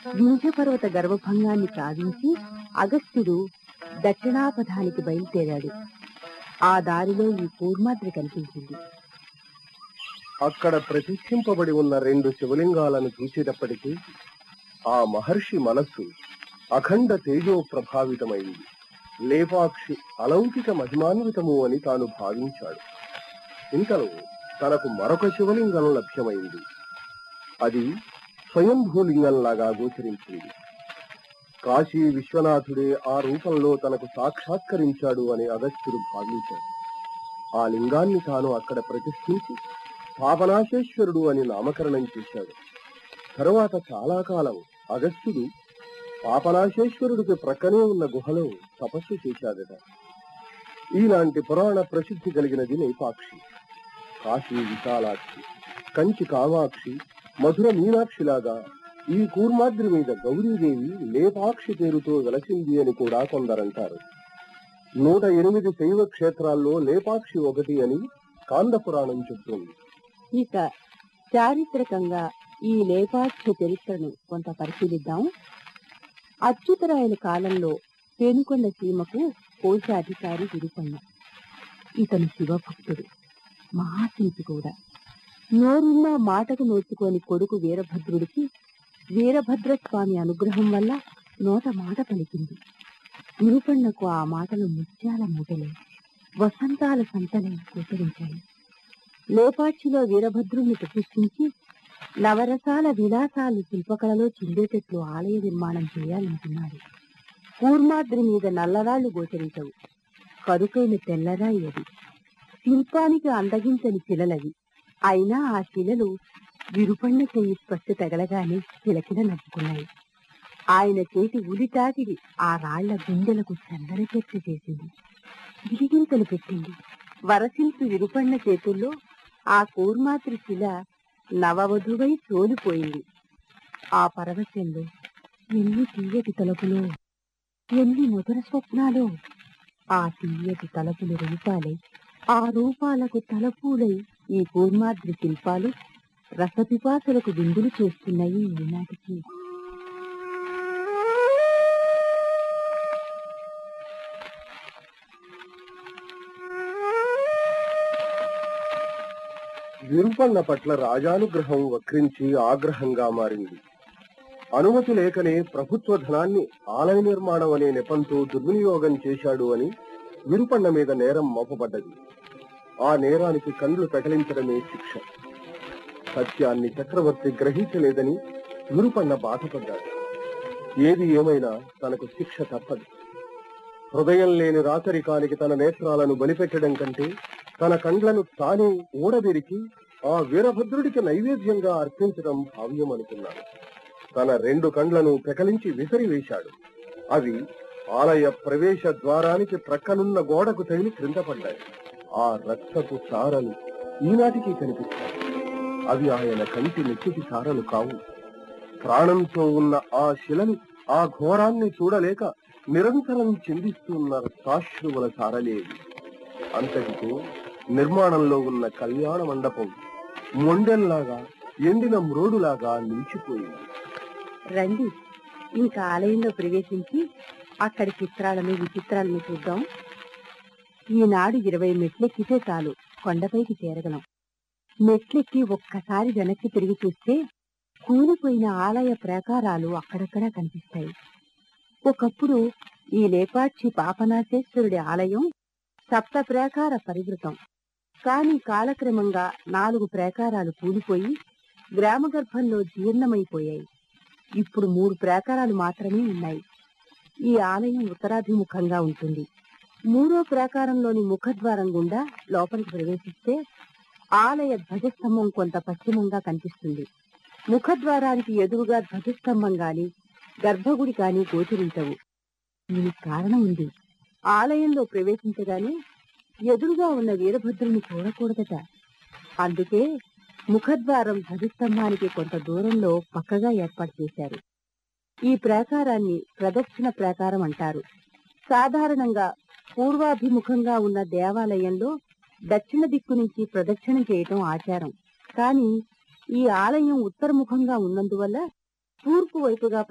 వింధ్యపర్వత గర్వభంగాన్ని సాధించి అగస్త్యుడు దక్షిణాపథానికి బయలుదేరాడు ఆ దారిలో ఈ కూర్మాద్రి కనిపించింది అక్కడ ప్రతిష్ఠింపబడి ఉన్న రెండు శివలింగాలను చూసేటప్పటికీ ఆ మహర్షి మనస్సు అఖండ తేజో ప్రభావితమైంది లేపాక్షి అలౌకిక మహిమాన్వితము అని తాను భావించాడు ఇంతలో తనకు మరొక శివలింగం లభ్యమైంది అది స్వయంభూలింగంలాగా గోచరించింది కాశీ విశ్వనాథుడే ఆ రూపంలో తనకు సాక్షాత్కరించాడు అని అగస్త్యుడు భావించాడు ఆ లింగాన్ని తాను అక్కడ ప్రతిష్ఠించి పాపనాశేశ్వరుడు అని నామకరణం చేశాడు తరువాత చాలా కాలం అగస్త్యుడు పాపనాశేశ్వరుడికి ప్రక్కనే ఉన్న గుహలో తపస్సు చేశాడట ఇలాంటి పురాణ ప్రసిద్ధి కలిగినది లేపాక్షి కాశీ విశాలాక్షి కంచి కామాక్షి మధుర మీనాక్షిలాగా ఈ కూర్మాద్రి మీద గౌరీదేవి లేపాక్షి పేరుతో వెలసింది అని కూడా కొందరంటారు నూట ఎనిమిది శైవ క్షేత్రాల్లో లేపాక్షి ఒకటి అని కాంద పురాణం చెబుతుంది ఇక చారిత్రకంగా ఈ లేపాక్ష చరిత్రను కొంత పరిశీలిద్దాం అచ్యుతరాయల కాలంలో పేనుకొండ సీమకు కోశాధికారి విరుపన్న ఇతను శివభక్తుడు మహాశిల్పి కూడా నోరున్న మాటకు నోచుకోని కొడుకు వీరభద్రుడికి వీరభద్రస్వామి అనుగ్రహం వల్ల నోట మాట పలికింది విరుపన్నకు ఆ మాటలు ముత్యాల మూటలే వసంతాల సంతలే గోచరించాయి లేపాక్షిలో వీరభద్రుణ్ణి ప్రతిష్ఠించి నవరసాల విలాసాలు శిల్పకళలో చిందేటట్లు ఆలయ నిర్మాణం చేయాలనుకున్నారు కూర్మాద్రి మీద నల్లరాళ్లు గోచరించవు కరుకైన తెల్లరాయి అది శిల్పానికి అందగించని శిలలవి అయినా ఆ శిలలు విరుపన్న చెయ్యి స్పర్శ తగలగానే కిలకిల నవ్వుకున్నాయి ఆయన చేతి ఉలిటాకిడి ఆ రాళ్ల గుండెలకు చందన చర్చ చేసింది గిరిగింతలు పెట్టింది వరశిల్పి విరుపన్న చేతుల్లో ఆ కూర్మాత్రి శిల నవవధువై తోలిపోయింది ఆ పరవశంలో ఎన్ని తీయటి తలుపులో ఎన్ని మధుర స్వప్నాలో ఆ తీయటి తలుపులు రూపాలై ఆ రూపాలకు తలపూలై ఈ కూర్మాద్రి శిల్పాలు రసపిపాసలకు విందులు చేస్తున్నాయి ఈనాటికి విరుపన్న పట్ల రాజానుగ్రహం వక్రించి ఆగ్రహంగా మారింది అనుమతి లేకనే ప్రభుత్వ ధనాన్ని ఆలయ నిర్మాణం అనే నెపంతో దుర్వినియోగం చేశాడు అని విరుపన్న మీద నేరం మోపబడ్డది ఆ నేరానికి కండ్లు పెకలించడమే శిక్ష సత్యాన్ని చక్రవర్తి గ్రహించలేదని విరుపన్న బాధపడ్డాడు ఏది ఏమైనా తనకు శిక్ష తప్పదు హృదయం లేని రాచరికానికి తన నేత్రాలను బలిపెట్టడం కంటే తన కండ్లను తానే ఊడబెరికి ఆ వీరభద్రుడికి నైవేద్యంగా అర్పించడం భావ్యం అనుకున్నాడు తన రెండు కండ్లను పెకలించి విసిరివేశాడు అవి ఆలయ ప్రవేశ ద్వారానికి ప్రక్కనున్న గోడకు తగిలి క్రింద పడ్డాయి ఆ రక్తపు సారలు ఈనాటికి కనిపిస్తాయి అవి ఆయన కంటి నెత్తిటి సారలు కావు ప్రాణంతో ఉన్న ఆ శిలను ఆ ఘోరాన్ని చూడలేక నిరంతరం చిందిస్తున్న సాశ్రువుల సారలేవి అంతటితో నిర్మాణంలో ఉన్న కళ్యాణ మండపం మొండెల్లాగా ఎండిన మ్రోడులాగా నిలిచిపోయింది రండి ఇంకా ఆలయంలో ప్రవేశించి అక్కడి చిత్రాలను విచిత్రాలను చూద్దాం ఈనాడు ఇరవై మెట్లెక్కితే చాలు కొండపైకి చేరగలం మెట్లెక్కి ఒక్కసారి వెనక్కి తిరిగి చూస్తే కూలిపోయిన ఆలయ ప్రాకారాలు అక్కడక్కడా కనిపిస్తాయి ఒకప్పుడు ఈ లేపాక్షి పాపనాశేశ్వరుడి ఆలయం సప్త ప్రాకార పరివృతం కాని కాలక్రమంగా నాలుగు ప్రాకారాలు కూలిపోయి గ్రామగర్భంలో జీర్ణమైపోయాయి ఇప్పుడు మూడు ప్రాకారాలు మాత్రమే ఉన్నాయి ఈ ఆలయం ఉత్తరాభిముఖంగా ఉంటుంది మూడో ప్రాకారంలోని ముఖద్వారం గుండా లోపలికి ప్రవేశిస్తే ఆలయ ధ్వజస్తంభం కొంత పశ్చిమంగా కనిపిస్తుంది ముఖద్వారానికి ఎదురుగా ధ్వజస్తంభం గాని గర్భగుడి కాని గోచరించవు దీనికి కారణం ఉంది ఆలయంలో ప్రవేశించగానే ఎదురుగా ఉన్న వీరభద్రుని చూడకూడదట అందుకే ముఖద్వారం ధ్వజస్తంభానికి కొంత దూరంలో పక్కగా ఏర్పాటు చేశారు ఈ ప్రాకారాన్ని ప్రదక్షిణ ప్రాకారం అంటారు సాధారణంగా పూర్వాభిముఖంగా ఉన్న దేవాలయంలో దక్షిణ దిక్కు నుంచి ప్రదక్షిణ చేయటం ఆచారం కానీ ఈ ఆలయం ఉత్తరముఖంగా ఉన్నందువల్ల తూర్పు వైపుగా